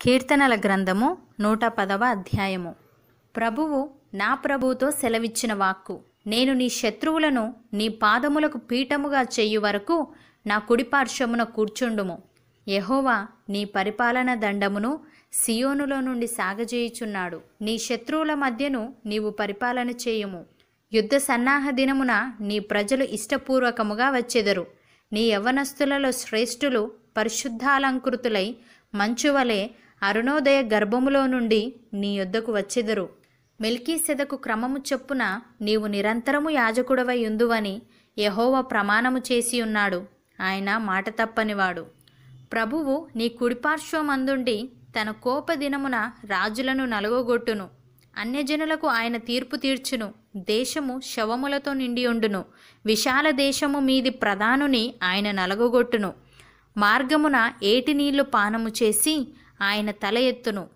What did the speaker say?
కీర్తనల గ్రంథము నూట పదవ అధ్యాయము ప్రభువు నా ప్రభువుతో సెలవిచ్చిన వాక్కు నేను నీ శత్రువులను నీ పాదములకు పీఠముగా చెయ్యు వరకు నా కుడిపార్శ్వమున కూర్చుండుము యెహోవా నీ పరిపాలన దండమును సియోనులో నుండి సాగజేయుచున్నాడు నీ శత్రువుల మధ్యను నీవు పరిపాలన చేయుము యుద్ధ సన్నాహ దినమున నీ ప్రజలు ఇష్టపూర్వకముగా వచ్చెదరు నీ యవ్వనస్తులలో శ్రేష్ఠులు పరిశుద్ధాలంకృతులై మంచువలే అరుణోదయ గర్భములో నుండి నీ యొద్దకు వచ్చెదరు మెల్కీసెదకు క్రమము చొప్పున నీవు నిరంతరము యాజకుడవై ఉందువని యహోవ ప్రమాణము చేసి ఉన్నాడు ఆయన మాట తప్పనివాడు ప్రభువు నీ కుడిపార్శ్వమందుండి తన కోప దినమున రాజులను నలగొగొట్టును అన్యజనులకు ఆయన తీర్పు తీర్చును దేశము శవములతో నిండి ఉండును విశాల దేశము మీది ప్రధానుని ఆయన నలగొగొట్టును మార్గమున ఏటి నీళ్లు పానము చేసి ఆయన తల ఎత్తును